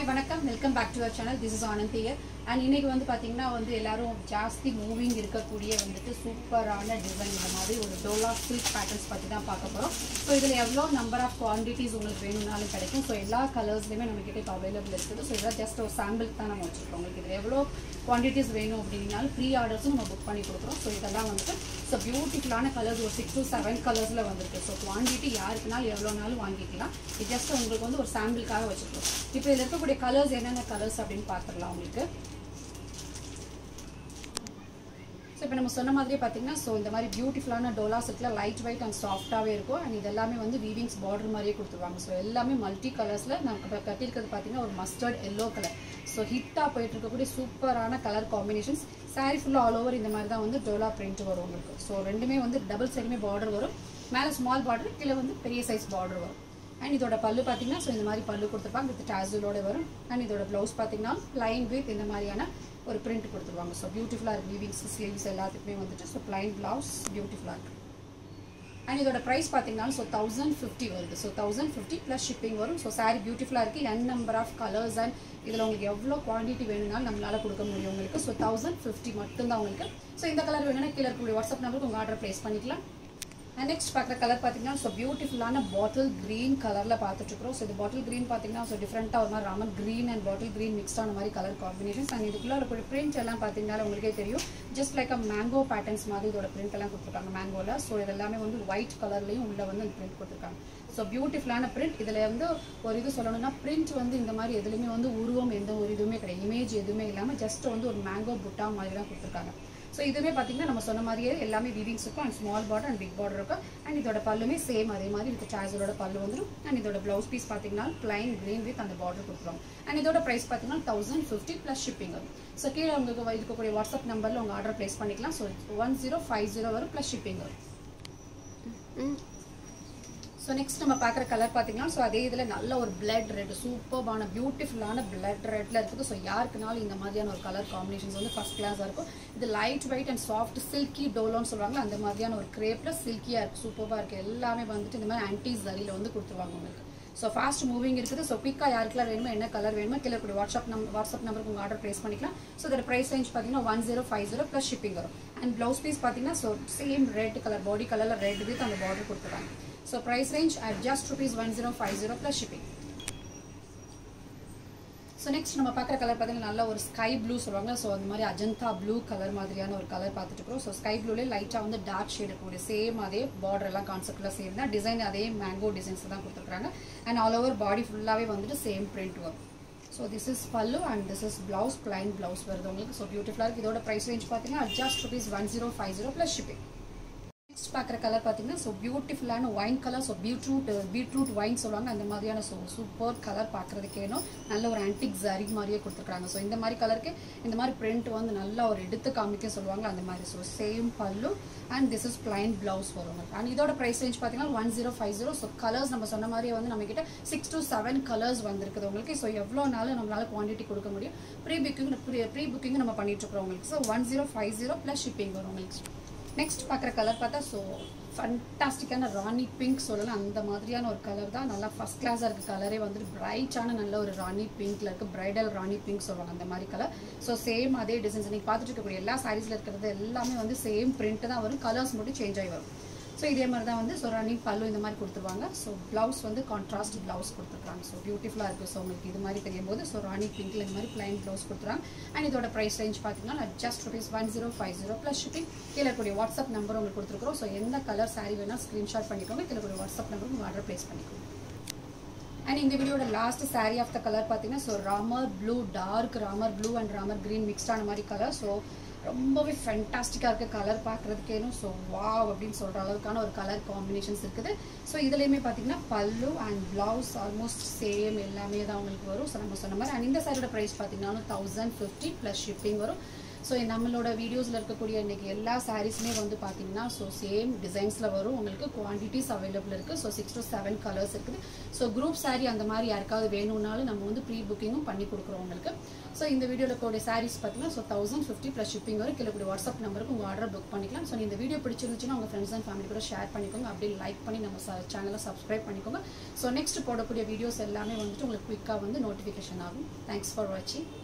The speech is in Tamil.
ஹாய் வணக்கம் welcome back to our channel this is Anand here and இன்னைக்கு வந்து பார்த்தீங்கன்னா வந்து எல்லாரும் ஜாஸ்தி மூவிங் இருக்கக்கூடிய வந்துட்டு சூப்பரான டிசைன் இந்த மாதிரி ஒரு டோலா சில்க் பேட்டர்ன்ஸ் பற்றி தான் பார்க்க போகிறோம் ஸோ இதில் எவ்வளோ நம்பர் ஆஃப் குவான்டிட்டிஸ் உங்களுக்கு வேணும்னாலும் கிடைக்கும் ஸோ எல்லா கலர்ஸ்லையுமே நம்ம கிட்ட இப்போ அவைலபிள் இருக்குது ஸோ இதெல்லாம் ஜஸ்ட் ஒரு சாம்பிளுக்கு தான் நம்ம வச்சுருக்கோம் உங்களுக்கு இதில் எவ்வளோ குவான்டிட்டிஸ் வேணும் அப்படின்னாலும் ப்ரீ ஆர்டர்ஸும் நம்ம புக் பண்ணி கொடுக்குறோம் ஸோ இதெல்லாம் வந்துட்டு ஸோ பியூட்டிஃபுல்லான கலர்ஸ் ஒரு சிக்ஸ் டு செவன் கலர்ஸில் வந்திருக்கு ஸோ குவான்டிட்டி யாருக்குனாலும் எவ்வளோ நாளும் வாங்கிக்கலாம் இது ஜஸ்ட் உங்களுக்கு வந்து ஒரு சாம்பிளுக்காக வச்சுருக்கோம் இப்போ இதில் இருக்கக்கூடிய கலர்ஸ் என்னென்ன கலர்ஸ் அப்படின்னு பார்த்துடலாம் உங்களுக்கு ஸோ இப்போ நம்ம சொன்ன மாதிரியே பார்த்தீங்கன்னா ஸோ இந்த மாதிரி பியூட்டிஃபுல்லான டோலா செட்டில் லைட் வெயிட் அண்ட் சாஃப்டாகவே இருக்கும் அண்ட் இது எல்லாமே வந்து வீவிங்ஸ் பார்டர் மாதிரியே கொடுத்துருவாங்க ஸோ எல்லாமே மல்டி கலர்ஸில் நமக்கு இப்போ கட்டியிருக்கிறது பார்த்தீங்கன்னா ஒரு மஸ்டர்ட் எல்லோ கலர் ஸோ ஹிட்டாக போயிட்டு இருக்கக்கூடிய சூப்பரான கலர் காம்பினேஷன்ஸ் சாரி ஃபுல்லாக ஆல் ஓவர் இந்த மாதிரி தான் வந்து டோலா பிரிண்ட் வரும் உங்களுக்கு ஸோ ரெண்டுமே வந்து டபுள் சைடுமே பார்டர் வரும் மேலே ஸ்மால் பார்டர் கீழே வந்து பெரிய சைஸ் பார்டர் வரும் அண்ட் இதோட பல்லு பார்த்தீங்கன்னா ஸோ இந்த மாதிரி பல்லு கொடுத்துருப்பாங்க வித் டாசலோட வரும் அண்ட் இதோட ப்ளவுஸ் பார்த்தீங்கன்னா ப்ளைன் வித் இந்த மாதிரியான ஒரு பிரிண்ட் கொடுத்துருவாங்க ஸோ பியூட்டிஃபுல்லாக இருக்குது வீவிங்ஸ் ஸ்லீவ்ஸ் எல்லாத்துக்குமே வந்துட்டு ஸோ ப்ளைன் ப்ளவுஸ் பியூட்டிஃபுல்லாக இருக்குது அண்ட் இதோட ப்ரைஸ் பார்த்தீங்கன்னா ஸோ தௌசண்ட் ஃபிஃப்டி வருது so thousand fifty plus shipping வரும் ஸோ சாரி பியூட்டிஃபுல்லாக இருக்குது N number of colours and இதில் உங்களுக்கு எவ்வளோ குவான்டிட்டி வேணும்னாலும் நம்மளால் கொடுக்க முடியும் உங்களுக்கு ஸோ தௌசண்ட் ஃபிஃப்டி மட்டும்தான் உங்களுக்கு ஸோ இந்த கலர் வேணும்னா கீழே இருக்கக்கூடிய வாட்ஸ்அப் நம்பருக்கு உங்கள் ஆர்டர் ப்ளேஸ் பண்ணிக்கலாம் அண்ட் நெக்ஸ்ட் பார்க்குற கலர் பார்த்தீங்கன்னா ஸோ பியூட்டிஃபுல்லான பாட்டில் க்ரீன் கலரில் பார்த்துட்ருக்கோம் ஸோ இது பாட்டில் க்ரீன் பார்த்தீங்கன்னா ஸோ டிஃப்ரெண்ட்டாக ஒரு மாதிரி ராமன் க்ரீன் அண்ட் பாட்டில் க்ரீன் மிக்ஸ்டான மாதிரி கலர் காம்பினேஷன்ஸ் அண்ட் இதுக்குள்ள இருக்கக்கூடிய பிரிண்ட் எல்லாம் பார்த்தீங்கன்னா உங்களுக்கே தெரியும் just like a mango patterns மாதிரி இதோட பிரிண்ட் எல்லாம் கொடுத்துருக்காங்க மேங்கோவில் ஸோ இது எல்லாமே வந்து ஒயிட் கலர்லையும் உள்ள வந்து அந்த பிரிண்ட் கொடுத்துருக்காங்க ஸோ பியூட்டிஃபுல்லான பிரிண்ட் இதில் வந்து ஒரு இது சொல்லணும்னா பிரிண்ட் வந்து இந்த மாதிரி எதுலையுமே வந்து உருவம் எந்த ஒரு இதுவுமே கிடையாது இமேஜ் எதுவுமே இல்லாமல் ஜஸ்ட் வந்து ஒரு மேங்கோ புட்டா மாதிரி தான் கொடுத்துருக்காங்க ஸோ இதுவுமே பார்த்தீங்கன்னா நம்ம சொன்ன மாதிரியே எல்லாமே வீவிங்ஸ் இருக்கும் and small border and big border இருக்கும் அண்ட் இதோட பல்லுமே சேம் அதே மாதிரி வித் சார்ஜரோட பல்லு வந்துடும் அண்ட் இதோட ப்ளவுஸ் பீஸ் பார்த்தீங்கன்னா பிளைன் க்ரீன் வித் அந்த பார்டர் கொடுத்துருவோம் அண்ட் இதோட ப்ரைஸ் பார்த்தீங்கன்னா தௌசண்ட் ஃபிஃப்டி ப்ளஸ் ஷிப்பிங் வரும் ஸோ கீழே உங்களுக்கு இருக்கக்கூடிய வாட்ஸ்அப் நம்பரில் உங்கள் ஆர்டர் ப்ளேஸ் பண்ணிக்கலாம் so one zero five zero வரும் ப்ளஸ் ஷிப்பிங் வரும் ஸோ நெக்ஸ்ட் நம்ம பார்க்குற கலர் பார்த்தீங்கன்னா ஸோ அதே இதில் நல்ல ஒரு பிளட் ரெட் சூப்பர்பான பியூட்டிஃபுல்லான பிளட் ரெட்டில் இருக்குது ஸோ யாருக்குனாலும் இந்த மாதிரியான ஒரு கலர் காம்பினேஷன்ஸ் வந்து ஃபஸ்ட் கிளாஸாக இருக்கும் இது light weight and soft silky டோலோன்னு சொல்லுவாங்க அந்த மாதிரியான ஒரு கிரேப்பில் சில்கியாக இருக்குது சூப்பராக இருக்குது எல்லாமே வந்துட்டு இந்த மாதிரி ஆன்டி ஜரியில் வந்து கொடுத்துருவாங்க உங்களுக்கு ஸோ ஃபாஸ்ட் மூவிங் இருக்குது ஸோ குயிக்காக யாருக்கெல்லாம் வேணுமோ என்ன கலர் வேணுமோ கீழே கூட வாட்ஸ்அப் நம்பர் வாட்ஸ்அப் நம்பருக்கு உங்கள் ஆர்டர் ப்ளேஸ் பண்ணிக்கலாம் ஸோ இதோட ப்ரைஸ் ரேஞ்ச் பார்த்தீங்கன்னா one zero five zero plus shipping வரும் அண்ட் ப்ளவுஸ் பீஸ் பார்த்தீங்கன்னா so same red colour body கலரில் ரெட் வித் அந்த பார்டர் கொடுத்துருவாங்க so price range at just rupees one zero five zero plus shipping so next நம்ம பார்க்குற கலர் பார்த்தீங்கன்னா நல்ல ஒரு ஸ்கை ப்ளூ சொல்லுவாங்க ஸோ அந்த மாதிரி அஜந்தா ப்ளூ கலர் மாதிரியான ஒரு கலர் பார்த்துட்டு இருக்கிறோம் ஸோ ஸ்கை ப்ளூலே லைட்டாக வந்து டார்க் ஷேட் இருக்கக்கூடிய சேம் அதே பார்டர் எல்லாம் கான்செப்டில் சேம் தான் டிசைன் அதே மேங்கோ டிசைன்ஸ் தான் கொடுத்துருக்காங்க அண்ட் ஆல் ஓவர் பாடி ஃபுல்லாகவே வந்துட்டு சேம் பிரிண்ட் வரும் so this is pallu and this is blouse plain blouse வருது உங்களுக்கு ஸோ பியூட்டிஃபுல்லாக இருக்குது இதோட ப்ரைஸ் ரேஞ்ச் பார்த்தீங்கன்னா just rupees one zero five zero plus shipping next பார்க்குற கலர் பார்த்தீங்கன்னா ஸோ பியூட்டிஃபுல்லான wine colour so beetroot beetroot wine சொல்லுவாங்க அந்த மாதிரியான ஸோ சூப்பர் கலர் பார்க்குறதுக்கேனோ நல்ல ஒரு ஆன்டிக் ஜரி மாதிரியே கொடுத்துருக்காங்க ஸோ இந்த மாதிரி கலருக்கு இந்த மாதிரி பிரிண்ட் வந்து நல்லா ஒரு எடுத்து காமிக்க சொல்லுவாங்க அந்த மாதிரி so same pallu and this is plain blouse வரும் அண்ட் இதோட ப்ரைஸ் ரேஞ்ச் பார்த்தீங்கன்னா one zero five zero so colours நம்ம சொன்ன மாதிரியே வந்து நம்ம கிட்ட சிக்ஸ் டு செவன் கலர்ஸ் வந்திருக்குது உங்களுக்கு ஸோ எவ்வளோ நாளும் நம்மளால குவான்டிட்டி கொடுக்க முடியும் ப்ரீ புக்கிங் ப்ரீ புக்கிங் நம்ம பண்ணிட்டு இருக்கிறோம் உங்களுக்கு so one zero five zero plus shipping வரும் உங்களுக்கு நெக்ஸ்ட் பார்க்குற கலர் பார்த்தா ஸோ ஃபண்டாஸ்டிக்கான ராணி பிங்க் சொல்லலாம் அந்த மாதிரியான ஒரு கலர் தான் நல்லா ஃபஸ்ட் கிளாஸாக இருக்க கலரே வந்துட்டு பிரைட்டான நல்ல ஒரு ராணி பிங்க்ல இருக்கு பிரைடல் ராணி பிங்க் சொல்லுவாங்க அந்த மாதிரி கலர் ஸோ சேம் அதே டிசைன்ஸ் நீங்கள் பார்த்துட்டு இருக்கக்கூடிய எல்லா சாரீஸில் இருக்கிறது எல்லாமே வந்து சேம் பிரிண்ட் தான் வரும் கலர்ஸ் மட்டும் சேஞ்ச் ஆகி வரும் ஸோ இதே மாதிரி தான் வந்து ஸோ ரன்னிங் பல்லு இந்த மாதிரி கொடுத்துருவாங்க ஸோ ப்ளவுஸ் வந்து கான்ட்ராஸ்ட் ப்ளவுஸ் கொடுத்துருக்காங்க ஸோ பியூட்டிஃபுல்லாக இருக்குது ஸோ உங்களுக்கு இது மாதிரி தெரியும் போது ஸோ ராணி பிங்க்ல இந்த மாதிரி பிளைன் ப்ளவுஸ் கொடுத்துருவாங்க அண்ட் இதோட ப்ரைஸ் ரேஞ்ச் பார்த்தீங்கன்னா just rupees one zero five zero plus shipping கீழே கூடிய வாட்ஸ்அப் நம்பர் உங்களுக்கு கொடுத்துருக்கோம் ஸோ எந்த கலர் சாரீ வேணால் ஸ்க்ரீன்ஷாட் பண்ணிக்கோங்க கீழே கூடிய வாட்ஸ்அப் நம்பருக்கு உங்கள் ஆர்டர் ப்ளேஸ் பண்ணிக்கோங்க அண்ட் இந்த வீடியோட last sari of the colour பார்த்தீங்கன்னா so Ramar blue dark Ramar blue and Ramar green மிக்ஸ்டான மாதிரி கலர் ஸோ ரொம்பவே ஃபென்டாஸ்டிக்காக இருக்குது கலர் பார்க்குறதுக்கேனும் ஸோ வாவ் அப்படின்னு சொல்கிற அளவுக்கான ஒரு கலர் காம்பினேஷன்ஸ் இருக்குது ஸோ இதுலேயுமே பார்த்தீங்கன்னா பல்லு அண்ட் ப்ளவுஸ் ஆல்மோஸ்ட் சேம் எல்லாமே தான் உங்களுக்கு வரும் ஸோ நம்ம சொன்ன மாதிரி அண்ட் இந்த சாரியோட ப்ரைஸ் பார்த்தீங்கன்னா தௌசண்ட் ஃபிஃப்டி ப்ளஸ் ஷிப்பிங் வரும் ஸோ நம்மளோட வீடியோஸில் இருக்கக்கூடிய இன்னைக்கு எல்லா சாரீஸுமே வந்து பார்த்தீங்கன்னா ஸோ சேம் டிசைன்ஸில் வரும் உங்களுக்கு குவான்டிட்டிஸ் அவைலபிள் இருக்குது so six to seven colours இருக்குது ஸோ குரூப் saree அந்த மாதிரி யாருக்காவது வேணும்னாலும் நம்ம வந்து ப்ரீ புக்கிங்கும் பண்ணி கொடுக்குறோம் உங்களுக்கு ஸோ இந்த வீடியோவில் கூடிய சாரீஸ் பார்த்தீங்கன்னா so thousand fifty plus shipping வரும் கீழே கூடிய வாட்ஸ்அப் நம்பருக்கு உங்கள் ஆர்டர் புக் பண்ணிக்கலாம் ஸோ இந்த வீடியோ பிடிச்சிருந்துச்சுன்னா உங்கள் ஃப்ரெண்ட்ஸ் அண்ட் ஃபேமிலி கூட ஷேர் பண்ணிக்கோங்க அப்படியே லைக் பண்ணி நம்ம சேனலை சப்ஸ்கிரைப் பண்ணிக்கோங்க ஸோ நெக்ஸ்ட் போடக்கூடிய வீடியோஸ் எல்லாமே வந்துட்டு உங்களுக்கு குயிக்காக வந்து நோட்டிஃபிகேஷன் ஆகும் தேங்க்ஸ் ஃபார் வாட்சிங்